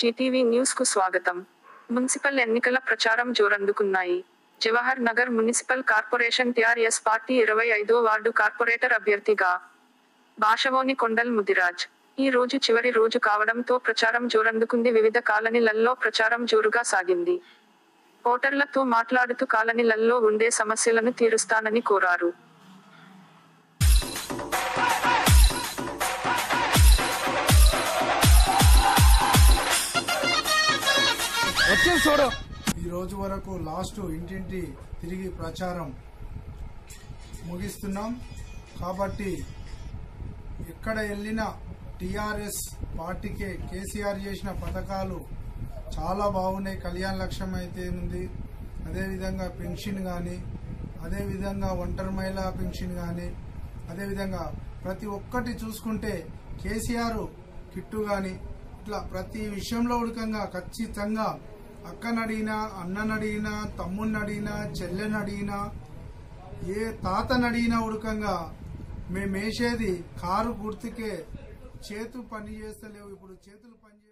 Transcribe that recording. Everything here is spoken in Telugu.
టీటీవీ న్యూస్ కు స్వాగతం మున్సిపల్ ఎన్నికల ప్రచారం జోరందుకున్నాయి Jawahar Nagar municipal corporation TRS party ఇరవై ఐదో వార్డు కార్పొరేటర్ అభ్యర్థిగా భాషవోని కొండల్ ముదిరాజ్ ఈ రోజు చివరి రోజు కావడంతో ప్రచారం జోరందుకుంది వివిధ కాలనీలలో ప్రచారం జోరుగా సాగింది ఓటర్లతో మాట్లాడుతూ కాలనీలలో ఉండే సమస్యలను తీరుస్తానని కోరారు వచ్చి చూడు ఈ రోజు వరకు లాస్ట్ ఇంటింటి తిరిగి ప్రచారం ముగిస్తున్నాం కాబట్టి ఎక్కడ వెళ్ళినా టిఆర్ఎస్ పార్టీకే కేసీఆర్ చేసిన పథకాలు చాలా బాగున్నాయి కళ్యాణ లక్ష్యం అయితే ఉంది అదేవిధంగా పెన్షన్ కానీ అదేవిధంగా ఒంటరి మహిళా పెన్షన్ కానీ అదేవిధంగా ప్రతి ఒక్కటి చూసుకుంటే కేసీఆర్ కిట్టు కానీ ఇట్లా ప్రతి విషయంలో ఉడకంగా ఖచ్చితంగా అక్కనడిగినా అన్ననడిగినా తమ్ముడినడిగినా చెల్లెనడిగినా ఏ తాతనడిగినా ఉడకంగా మేము వేసేది కారు గుర్తుకే చేతు పని చేస్తలేవు ఇప్పుడు చేతులు పని చే